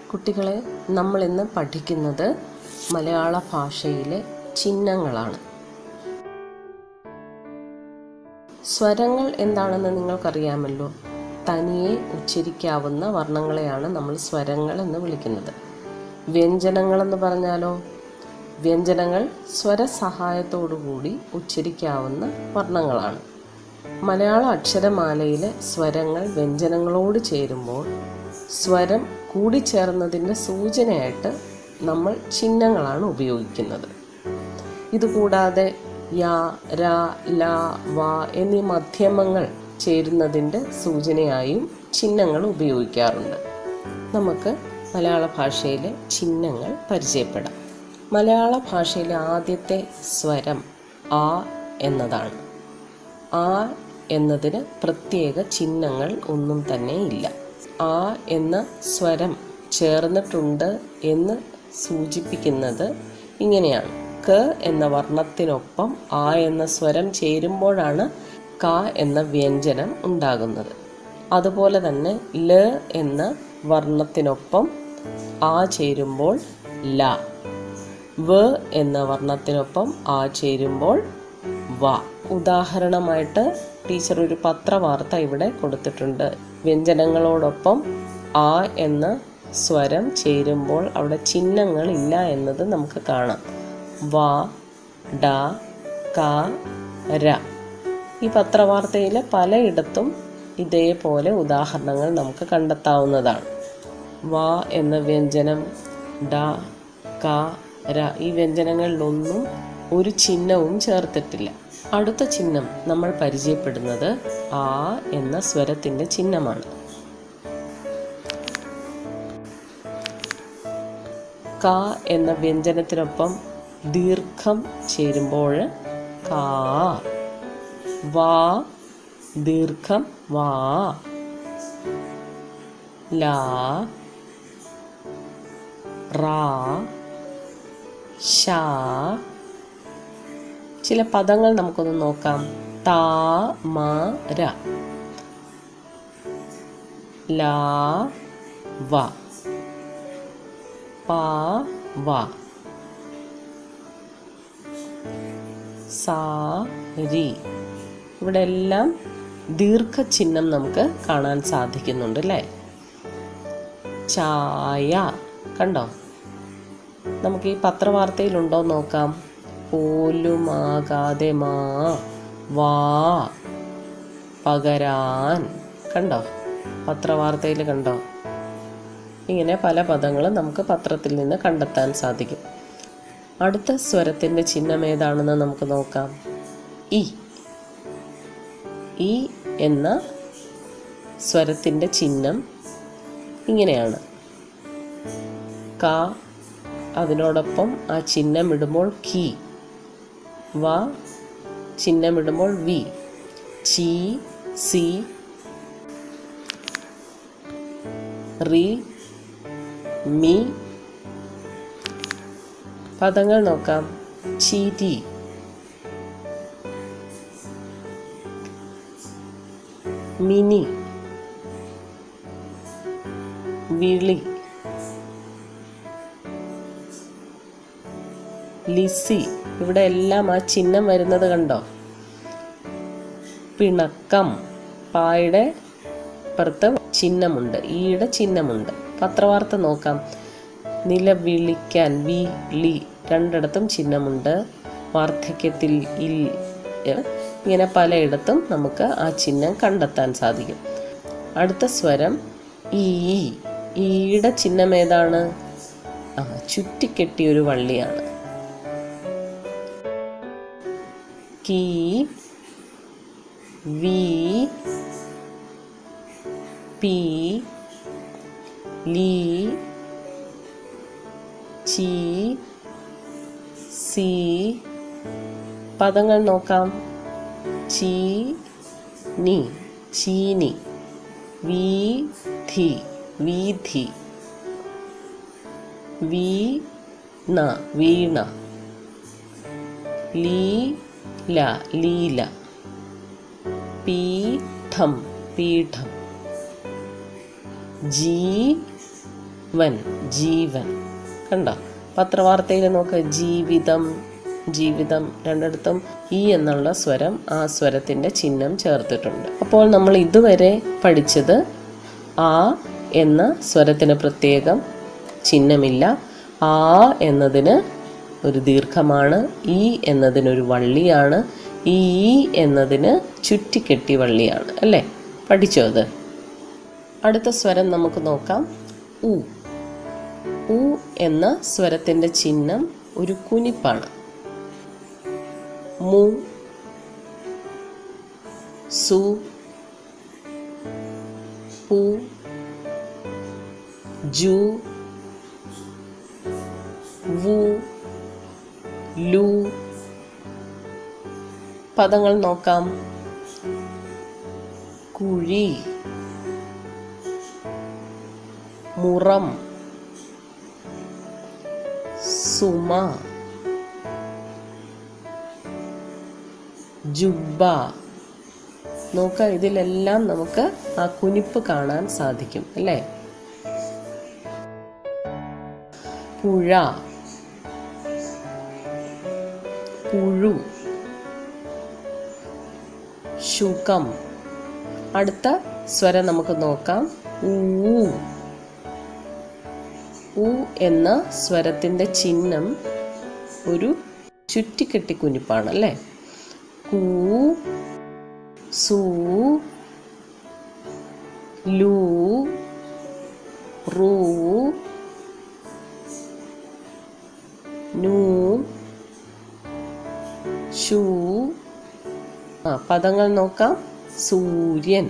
കുട്ടികളെ നമ്മൾ ഇന്ന് പഠിക്കുന്നത് മലയാള ഭാഷയിലെ ചിഹ്നങ്ങളാണ് സ്വരങ്ങൾ എന്താണെന്ന് നിങ്ങൾക്കറിയാമല്ലോ തനിയെ ഉച്ചരിക്കാവുന്ന വർണ്ണങ്ങളെയാണ് നമ്മൾ സ്വരങ്ങൾ എന്ന് വിളിക്കുന്നത് വ്യഞ്ജനങ്ങൾ എന്ന് പറഞ്ഞാലോ വ്യഞ്ജനങ്ങൾ സ്വരസഹായത്തോടുകൂടി ഉച്ചരിക്കാവുന്ന വർണ്ണങ്ങളാണ് മലയാള അക്ഷരമാലയിലെ സ്വരങ്ങൾ വ്യഞ്ജനങ്ങളോട് ചേരുമ്പോൾ സ്വരം കൂടിച്ചേർന്നതിൻ്റെ സൂചനയായിട്ട് നമ്മൾ ചിഹ്നങ്ങളാണ് ഉപയോഗിക്കുന്നത് ഇതുകൂടാതെ യ ര ല വ എന്നീ മധ്യമങ്ങൾ ചേരുന്നതിൻ്റെ സൂചനയായും ചിഹ്നങ്ങൾ ഉപയോഗിക്കാറുണ്ട് നമുക്ക് മലയാള ഭാഷയിലെ ചിഹ്നങ്ങൾ പരിചയപ്പെടാം മലയാള ഭാഷയിലെ ആദ്യത്തെ സ്വരം ആ എന്നതാണ് ആ എന്നതിന് പ്രത്യേക ചിഹ്നങ്ങൾ ഒന്നും തന്നെ ഇല്ല ആ എന്ന സ്വരം ചേർന്നിട്ടുണ്ട് എന്ന് സൂചിപ്പിക്കുന്നത് ഇങ്ങനെയാണ് ക എന്ന വർണ്ണത്തിനൊപ്പം ആ എന്ന സ്വരം ചേരുമ്പോഴാണ് ക എന്ന വ്യഞ്ജനം ഉണ്ടാകുന്നത് അതുപോലെ തന്നെ ല എന്ന വർണ്ണത്തിനൊപ്പം ആ ചേരുമ്പോൾ ല വ എന്ന വർണ്ണത്തിനൊപ്പം ആ ചേരുമ്പോൾ വ ഉദാഹരണമായിട്ട് ടീച്ചർ ഒരു പത്രവാർത്ത ഇവിടെ കൊടുത്തിട്ടുണ്ട് വ്യഞ്ജനങ്ങളോടൊപ്പം ആ എന്ന സ്വരം ചേരുമ്പോൾ അവിടെ ചിഹ്നങ്ങൾ ഇല്ല എന്നത് നമുക്ക് കാണാം വ ഡ ക ര ഈ പത്രവാർത്തയിൽ പലയിടത്തും ഇതേപോലെ ഉദാഹരണങ്ങൾ നമുക്ക് കണ്ടെത്താവുന്നതാണ് വ എന്ന വ്യഞ്ജനം ഡ ക ര ഈ വ്യഞ്ജനങ്ങളിലൊന്നും ഒരു ചിഹ്നവും ചേർത്തിട്ടില്ല അടുത്ത ചിഹ്നം നമ്മൾ പരിചയപ്പെടുന്നത് ആ എന്ന സ്വരത്തിൻ്റെ ചിഹ്നമാണ് ക എന്ന വ്യഞ്ജനത്തിനൊപ്പം ദീർഘം ചേരുമ്പോൾ കാ വാ ദീർഘം വാ ലാ റാ ഷാ ചില പദങ്ങൾ നമുക്കൊന്ന് നോക്കാം താ മ ര ലാ വ പ വ സാ രി ഇവിടെ എല്ലാം ദീർഘചിഹ്നം നമുക്ക് കാണാൻ സാധിക്കുന്നുണ്ട് അല്ലേ ചായ കണ്ടോ നമുക്ക് ഈ പത്രവാർത്തയിലുണ്ടോ നോക്കാം പോലുമാകാതെ മാ വാ പകരാൻ കണ്ടോ പത്രവാർത്തയിൽ കണ്ടോ ഇങ്ങനെ പല പദങ്ങളും നമുക്ക് പത്രത്തിൽ നിന്ന് കണ്ടെത്താൻ സാധിക്കും അടുത്ത സ്വരത്തിൻ്റെ ചിഹ്നം ഏതാണെന്ന് നമുക്ക് നോക്കാം ഇ ഇ എന്ന സ്വരത്തിൻ്റെ ചിഹ്നം ഇങ്ങനെയാണ് ക അതിനോടൊപ്പം ആ ചിഹ്നം ഇടുമ്പോൾ കി വ ചിഹ്നമിടുമ്പോൾ വി ചി സി റി മി പദങ്ങൾ നോക്കാം ചിരി മിനി വിളി ലിസി ഇവിടെ എല്ലാം ആ ചിഹ്നം വരുന്നത് കണ്ടോ പിണക്കം പായുടെ പുറത്ത് ചിഹ്നമുണ്ട് ഈയുടെ ചിഹ്നമുണ്ട് പത്രവാർത്ത നോക്കാം നിലവിളിക്കാൻ വി ലി രണ്ടിടത്തും ചിഹ്നമുണ്ട് വാർദ്ധക്യത്തിൽ ഇൽ ഇങ്ങനെ പലയിടത്തും നമുക്ക് ആ ചിഹ്നം കണ്ടെത്താൻ സാധിക്കും അടുത്ത സ്വരം ഈ ഈയുടെ ചിഹ്നം ഏതാണ് ആ ചുറ്റിക്കെട്ടിയ ഒരു വള്ളിയാണ് കി വി പി ലി ചി സി പദങ്ങൾ നോക്കാം ചീ നി ചീനി വീഥി വീഥി വീണ വീണ ലീല ലീല പീഠം പീഠം ജീ വൻ ജീവൻ കണ്ടോ പത്രവാർത്തയിൽ നോക്ക് ജീവിതം ജീവിതം രണ്ടിടത്തും ഈ എന്നുള്ള സ്വരം ആ സ്വരത്തിൻ്റെ ചിഹ്നം ചേർത്തിട്ടുണ്ട് അപ്പോൾ നമ്മൾ ഇതുവരെ പഠിച്ചത് ആ എന്ന സ്വരത്തിന് പ്രത്യേകം ചിഹ്നമില്ല ആ എന്നതിന് ഒരു ദീർഘമാണ് ഈ എന്നതിനൊരു വള്ളിയാണ് ഈ എന്നതിന് ചുറ്റിക്കെട്ടി വള്ളിയാണ് അല്ലേ പഠിച്ചോ അത് അടുത്ത സ്വരം നമുക്ക് നോക്കാം ഉ ഉ എന്ന സ്വരത്തിൻ്റെ ചിഹ്നം ഒരു കുനിപ്പാണ് മു സു പു ജു വു ലു പദങ്ങൾ നോക്കാം കുഴി മുറം സുമ ജുബ നോക്ക ഇതിലെല്ലാം നമുക്ക് ആ കുനിപ്പ് കാണാൻ സാധിക്കും അല്ലേ പുഴ പുഴു ശുകം അടുത്ത സ്വരം നമുക്ക് നോക്കാം ഊ ഉ എന്ന സ്വരത്തിൻ്റെ ചിഹ്നം ഒരു ചുറ്റിക്കെട്ടി കുനിപ്പാണ് അല്ലേ കൂ സൂ ലൂ റൂ നൂ ഷൂ ആ പദങ്ങൾ നോക്കാം സൂര്യൻ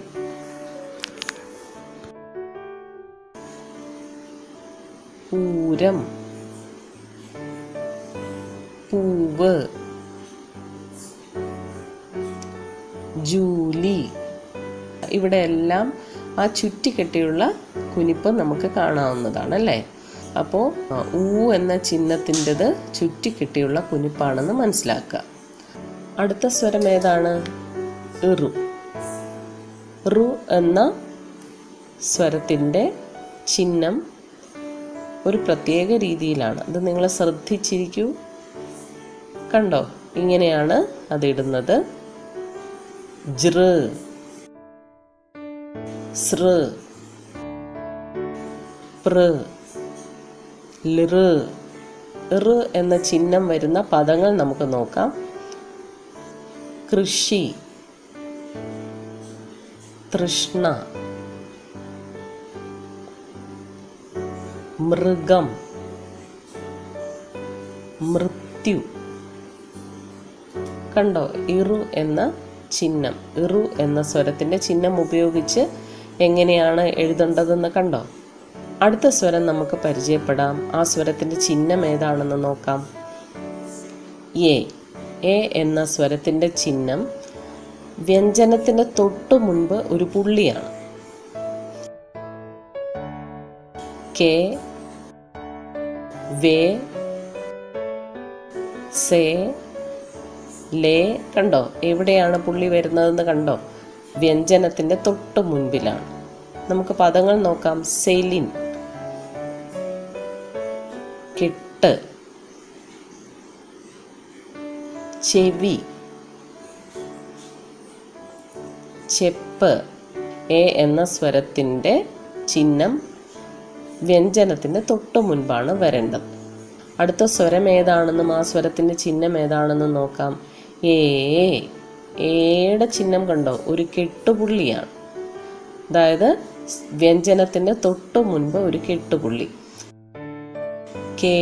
പൂരം പൂവ് ജൂലി ഇവിടെ എല്ലാം ആ ചുറ്റിക്കെട്ടിയുള്ള കുനിപ്പ് നമുക്ക് കാണാവുന്നതാണ് അല്ലേ അപ്പോൾ ഊ എന്ന ചിഹ്നത്തിൻ്റെത് ചുറ്റിക്കെട്ടിയുള്ള കുനിപ്പാണെന്ന് മനസ്സിലാക്കുക അടുത്ത സ്വരം ഏതാണ് ഇറു റു എന്ന സ്വരത്തിൻ്റെ ചിഹ്നം ഒരു പ്രത്യേക രീതിയിലാണ് അത് നിങ്ങൾ ശ്രദ്ധിച്ചിരിക്കൂ കണ്ടോ ഇങ്ങനെയാണ് അതിടുന്നത് ജൃ സൃ പ്ര ലിറ് ഇറ് എന്ന ചിഹ്നം വരുന്ന പദങ്ങൾ നമുക്ക് നോക്കാം കൃഷി തൃഷ്ണ മൃഗം മൃത്യു കണ്ടോ ഇറു എന്ന ചിഹ്നം ഇറു എന്ന സ്വരത്തിൻ്റെ ചിഹ്നം ഉപയോഗിച്ച് എങ്ങനെയാണ് എഴുതേണ്ടതെന്ന് കണ്ടോ അടുത്ത സ്വരം നമുക്ക് പരിചയപ്പെടാം ആ സ്വരത്തിൻ്റെ ചിഹ്നം ഏതാണെന്ന് നോക്കാം എ എ എന്ന സ്വരത്തിൻ്റെ ചിഹ്നം വ്യഞ്ജനത്തിന് തൊട്ടു മുൻപ് ഒരു പുള്ളിയാണ് കെ വേ സേ ലേ കണ്ടോ എവിടെയാണ് പുള്ളി വരുന്നതെന്ന് കണ്ടോ വ്യഞ്ജനത്തിൻ്റെ തൊട്ട് മുൻപിലാണ് നമുക്ക് പദങ്ങൾ നോക്കാം സെലിൻ കെട്ട് ചെവി ചെപ്പ് എ എന്ന സ്വരത്തിൻ്റെ ചിഹ്നം വ്യഞ്ജനത്തിൻ്റെ തൊട്ട് മുൻപാണ് വരേണ്ടത് അടുത്ത സ്വരം ഏതാണെന്നും ആ സ്വരത്തിൻ്റെ ചിഹ്നം ഏതാണെന്നും നോക്കാം ഏ ഏയുടെ ചിഹ്നം കണ്ടോ ഒരു കെട്ടുപുള്ളിയാണ് അതായത് വ്യഞ്ജനത്തിൻ്റെ തൊട്ട് മുൻപ് ഒരു കെട്ടുപുള്ളി കേ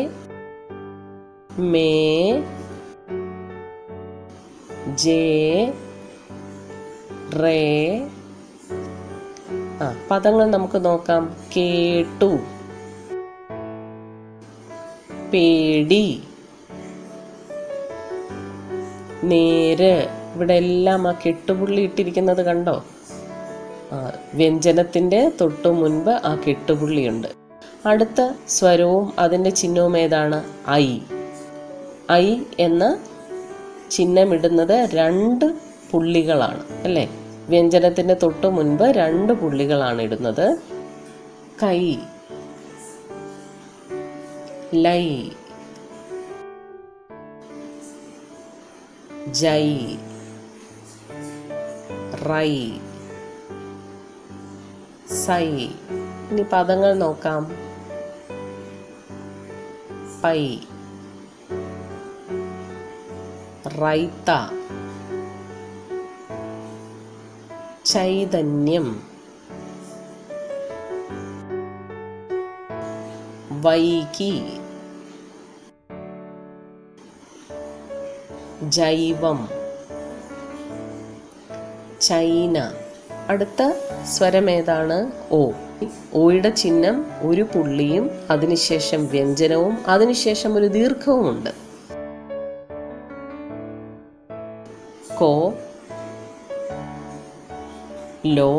മേ ജേ റേ ആ പദങ്ങൾ നമുക്ക് നോക്കാം കേട്ടു പേടി നേര് ഇവിടെ എല്ലാം ആ കെട്ടുപുള്ളി ഇട്ടിരിക്കുന്നത് കണ്ടോ ആ വ്യഞ്ജനത്തിൻ്റെ തൊട്ടു മുൻപ് ആ കെട്ടുപുള്ളിയുണ്ട് അടുത്ത സ്വരവും അതിൻ്റെ ചിഹ്നവും ഏതാണ് ഐ ഐ എന്ന ചിഹ്നമിടുന്നത് രണ്ട് പുള്ളികളാണ് അല്ലേ വ്യഞ്ജനത്തിൻ്റെ തൊട്ടു മുൻപ് രണ്ട് പുള്ളികളാണ് ഇടുന്നത് കൈ ലൈ ജൈ റൈ സൈ ഇനി പദങ്ങൾ നോക്കാം പൈ റൈത്ത ചൈതന്യം വൈകി ജൈവം ചൈന അടുത്ത സ്വരം ഏതാണ് ഓ ഓയുടെ ചിഹ്നം ഒരു പുള്ളിയും അതിനുശേഷം വ്യഞ്ജനവും അതിനുശേഷം ഒരു ദീർഘവുമുണ്ട് കോ ലോ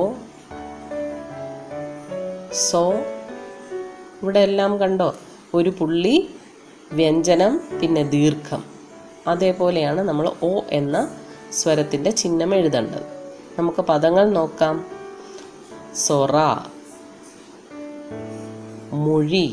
സോ ഇവിടെ എല്ലാം കണ്ടോ ഒരു പുള്ളി വ്യഞ്ജനം പിന്നെ ദീർഘം അതേപോലെയാണ് നമ്മൾ ഓ എന്ന സ്വരത്തിൻ്റെ ചിഹ്നം എഴുതേണ്ടത് നമുക്ക് പദങ്ങൾ നോക്കാം സൊറ മൊഴി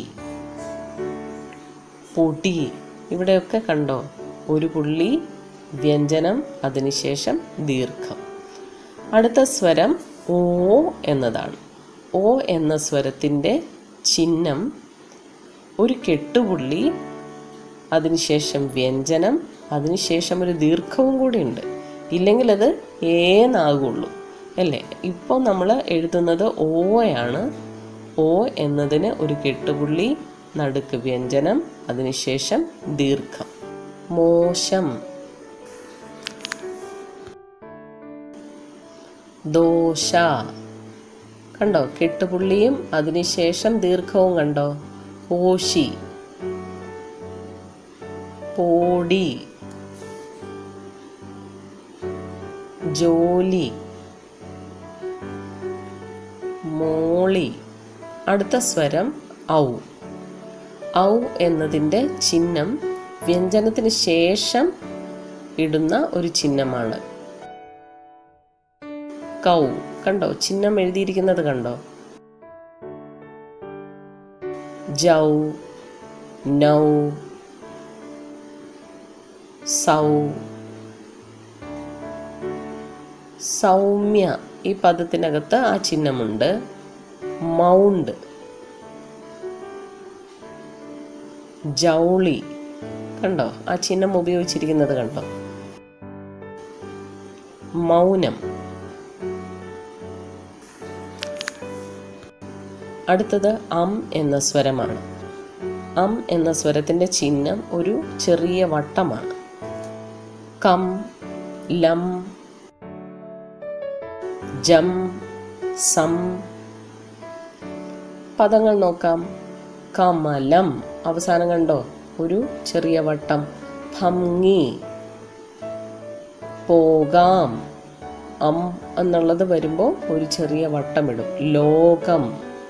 പൊടി ഇവിടെയൊക്കെ കണ്ടോ ഒരു പുള്ളി വ്യഞ്ജനം അതിനുശേഷം ദീർഘം അടുത്ത സ്വരം ഓ എന്നതാണ് ഓ എന്ന സ്വരത്തിൻ്റെ ചിഹ്നം ഒരു കെട്ടുപുള്ളി അതിനുശേഷം വ്യഞ്ജനം അതിനുശേഷം ഒരു ദീർഘവും കൂടി ഉണ്ട് ഇല്ലെങ്കിൽ അത് ഏന്നാകുള്ളൂ അല്ലേ ഇപ്പോൾ നമ്മൾ എഴുതുന്നത് ഓയാണ് ഓ എന്നതിന് ഒരു കെട്ടുപുള്ളി നടുക്ക് വ്യഞ്ജനം അതിനുശേഷം ദീർഘം മോശം ദോശ കണ്ടോ കെട്ടുപുള്ളിയും അതിനുശേഷം ദീർഘവും കണ്ടോ ഓശി പോടി ജോലി മോളി അടുത്ത സ്വരം ഔ ഔ എന്നതിൻ്റെ ചിഹ്നം വ്യഞ്ജനത്തിന് ശേഷം ഇടുന്ന ഒരു ചിഹ്നമാണ് കൗ കണ്ടോ ചിഹ്നം എഴുതിയിരിക്കുന്നത് കണ്ടോ ജൗ നൗ സൗ സൗമ്യ ഈ പദത്തിനകത്ത് ആ ചിഹ്നമുണ്ട് മൗണ്ട് ജൗളി കണ്ടോ ആ ചിഹ്നം ഉപയോഗിച്ചിരിക്കുന്നത് കണ്ടോ മൗനം അടുത്തത് അം എന്ന സ്വരമാണ് അം എന്ന സ്വരത്തിൻ്റെ ചിഹ്നം ഒരു ചെറിയ വട്ടമാണ് കം ലം ജം സം പദങ്ങൾ നോക്കാം കമലം അവസാനം കണ്ടോ ഒരു ചെറിയ വട്ടം ഭംഗി പോകാം അം എന്നുള്ളത് വരുമ്പോൾ ഒരു ചെറിയ വട്ടമിടും ലോകം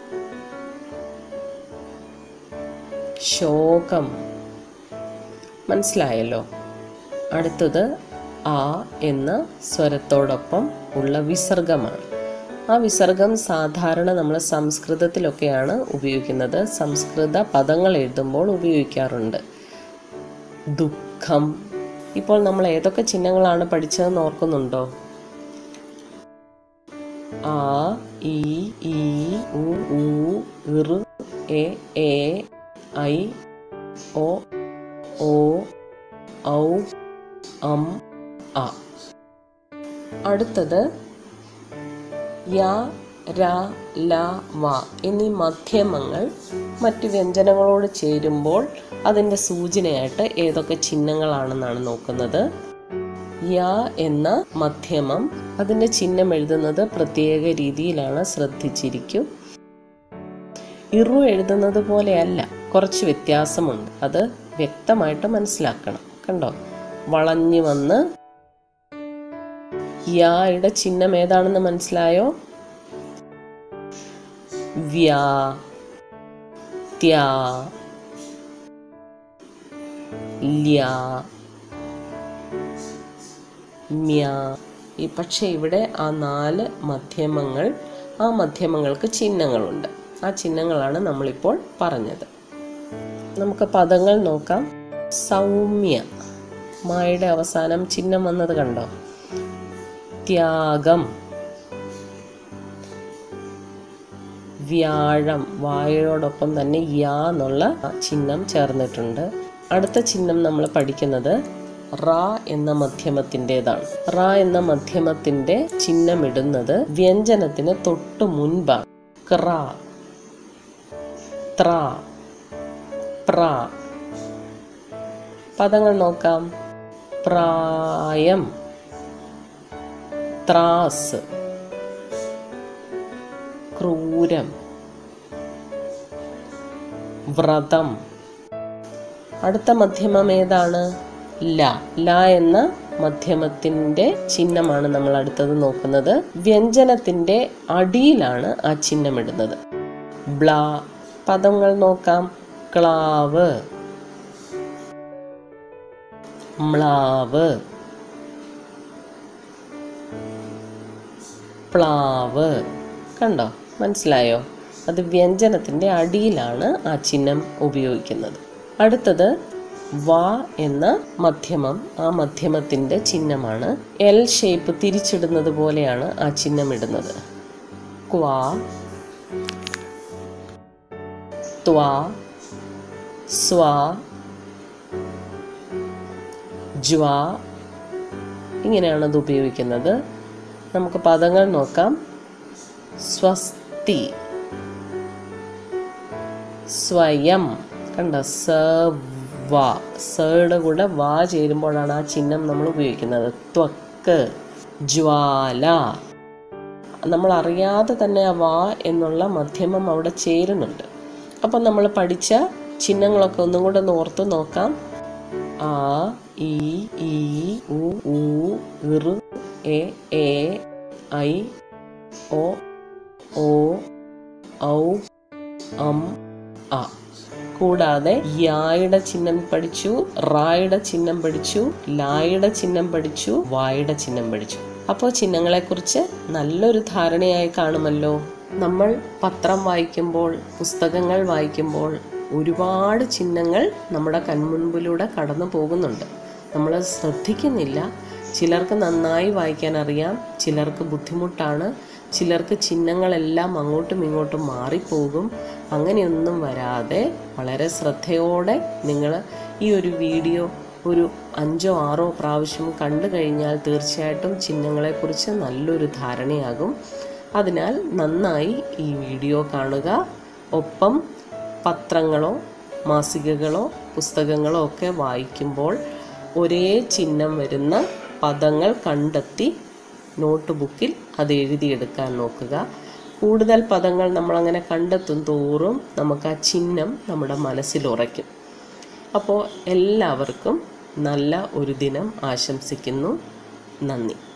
ശോകം മനസ്സിലായല്ലോ അടുത്തത് ആ എന്ന സ്വരത്തോടൊപ്പം ഉള്ള വിസർഗമാണ് ആ വിസർഗം സാധാരണ നമ്മൾ സംസ്കൃതത്തിലൊക്കെയാണ് ഉപയോഗിക്കുന്നത് സംസ്കൃത പദങ്ങൾ എഴുതുമ്പോൾ ഉപയോഗിക്കാറുണ്ട് ദുഃഖം ഇപ്പോൾ നമ്മൾ ഏതൊക്കെ ചിഹ്നങ്ങളാണ് പഠിച്ചതെന്ന് ഓർക്കുന്നുണ്ടോ ആ ഇ ഈ ഉ ഊ ഇർ എ എ ഐ ഒ ഓ ഔ അം അ അടുത്തത് യ ര ല വ എന്നീ മധ്യമങ്ങൾ മറ്റ് വ്യഞ്ജനങ്ങളോട് ചേരുമ്പോൾ അതിൻ്റെ സൂചനയായിട്ട് ഏതൊക്കെ ചിഹ്നങ്ങളാണെന്നാണ് നോക്കുന്നത് യ എന്ന മധ്യമം അതിൻ്റെ ചിഹ്നം എഴുതുന്നത് പ്രത്യേക രീതിയിലാണ് ശ്രദ്ധിച്ചിരിക്കും ഇറു എഴുതുന്നത് പോലെയല്ല കുറച്ച് വ്യത്യാസമുണ്ട് അത് വ്യക്തമായിട്ട് മനസ്സിലാക്കണം കണ്ടോ വളഞ്ഞു വന്ന് യായുടെ ചിഹ്നം ഏതാണെന്ന് മനസ്സിലായോ വ്യാ ത്യാ ല്യാ മ്യാ ഈ പക്ഷേ ഇവിടെ ആ നാല് മധ്യമങ്ങൾ ആ മധ്യമങ്ങൾക്ക് ചിഹ്നങ്ങളുണ്ട് ആ ചിഹ്നങ്ങളാണ് നമ്മളിപ്പോൾ പറഞ്ഞത് നമുക്ക് പദങ്ങൾ നോക്കാം സൗമ്യ മായുടെ അവസാനം ചിഹ്നം വന്നത് കണ്ടോ ത്യാഗം വ്യാഴം വായയോടൊപ്പം തന്നെ യാ എന്നുള്ള ചിഹ്നം ചേർന്നിട്ടുണ്ട് അടുത്ത ചിഹ്നം നമ്മൾ പഠിക്കുന്നത് റ എന്ന മധ്യമത്തിൻ്റെതാണ് റ എന്ന മധ്യമത്തിന്റെ ചിഹ്നമിടുന്നത് വ്യഞ്ജനത്തിന് തൊട്ടു മുൻപാണ് ക്ര ത്ര പ്ര പദങ്ങൾ നോക്കാം പ്രായം ത്രാസ് ക്രൂരം വ്രതം അടുത്ത മധ്യമം ഏതാണ് ല ല എന്ന മധ്യമത്തിന്റെ ചിഹ്നമാണ് നമ്മൾ അടുത്തത് നോക്കുന്നത് വ്യഞ്ജനത്തിന്റെ അടിയിലാണ് ആ ചിഹ്നം ഇടുന്നത് ബ്ല പദങ്ങൾ നോക്കാം ക്ലാവ് മ്ലാവ് പ്ലാവ് കണ്ടോ മനസ്സിലായോ അത് വ്യഞ്ജനത്തിൻ്റെ അടിയിലാണ് ആ ചിഹ്നം ഉപയോഗിക്കുന്നത് അടുത്തത് വ എന്ന മധ്യമം ആ മധ്യമത്തിൻ്റെ ചിഹ്നമാണ് എൽ ഷേപ്പ് തിരിച്ചിടുന്നത് പോലെയാണ് ആ ചിഹ്നം ഇടുന്നത് ക്വാ ത്വാ സ്വാ ജ്വാ ഇങ്ങനെയാണ് അത് ഉപയോഗിക്കുന്നത് നമുക്ക് പദങ്ങൾ നോക്കാം സ്വസ്തി സ്വയം കണ്ട സ വ സയുടെ കൂടെ വാ ചേരുമ്പോഴാണ് ആ ചിഹ്നം നമ്മൾ ഉപയോഗിക്കുന്നത് ത്വക്ക് ജ്വാല നമ്മൾ അറിയാതെ തന്നെ ആ വാ എന്നുള്ള മധ്യമം അവിടെ ചേരുന്നുണ്ട് അപ്പം നമ്മൾ പഠിച്ച ചിഹ്നങ്ങളൊക്കെ ഒന്നും കൂടെ ഒന്ന് ഓർത്ത് നോക്കാം ആ ഇ ഈ ഉ ഊ ഇർ എ എ ഐ ഒ ഓ ഔ അം അ കൂടാതെ യായുടെ ചിഹ്നം പഠിച്ചു റായുടെ ചിഹ്നം പഠിച്ചു ലായുടെ ചിഹ്നം പഠിച്ചു വായുടെ ചിഹ്നം പഠിച്ചു അപ്പോൾ ചിഹ്നങ്ങളെക്കുറിച്ച് നല്ലൊരു ധാരണയായി കാണുമല്ലോ നമ്മൾ പത്രം വായിക്കുമ്പോൾ പുസ്തകങ്ങൾ വായിക്കുമ്പോൾ ഒരുപാട് ചിഹ്നങ്ങൾ നമ്മുടെ കൺമുൻപിലൂടെ കടന്നു പോകുന്നുണ്ട് നമ്മൾ ശ്രദ്ധിക്കുന്നില്ല ചിലർക്ക് നന്നായി വായിക്കാൻ അറിയാം ചിലർക്ക് ബുദ്ധിമുട്ടാണ് ചിലർക്ക് ചിഹ്നങ്ങളെല്ലാം അങ്ങോട്ടും ഇങ്ങോട്ടും മാറിപ്പോകും അങ്ങനെയൊന്നും വരാതെ വളരെ ശ്രദ്ധയോടെ നിങ്ങൾ ഈ ഒരു വീഡിയോ ഒരു അഞ്ചോ ആറോ പ്രാവശ്യം കണ്ടു കഴിഞ്ഞാൽ തീർച്ചയായിട്ടും ചിഹ്നങ്ങളെക്കുറിച്ച് നല്ലൊരു ധാരണയാകും അതിനാൽ നന്നായി ഈ വീഡിയോ കാണുക ഒപ്പം പത്രങ്ങളോ മാസികകളോ പുസ്തകങ്ങളോ ഒക്കെ വായിക്കുമ്പോൾ ഒരേ ചിഹ്നം വരുന്ന പദങ്ങൾ കണ്ടെത്തി നോട്ട് ബുക്കിൽ അത് എഴുതിയെടുക്കാൻ നോക്കുക കൂടുതൽ പദങ്ങൾ നമ്മളങ്ങനെ കണ്ടെത്തും തോറും നമുക്ക് ആ ചിഹ്നം നമ്മുടെ മനസ്സിൽ ഉറയ്ക്കും അപ്പോൾ എല്ലാവർക്കും നല്ല ഒരു ദിനം ആശംസിക്കുന്നു നന്ദി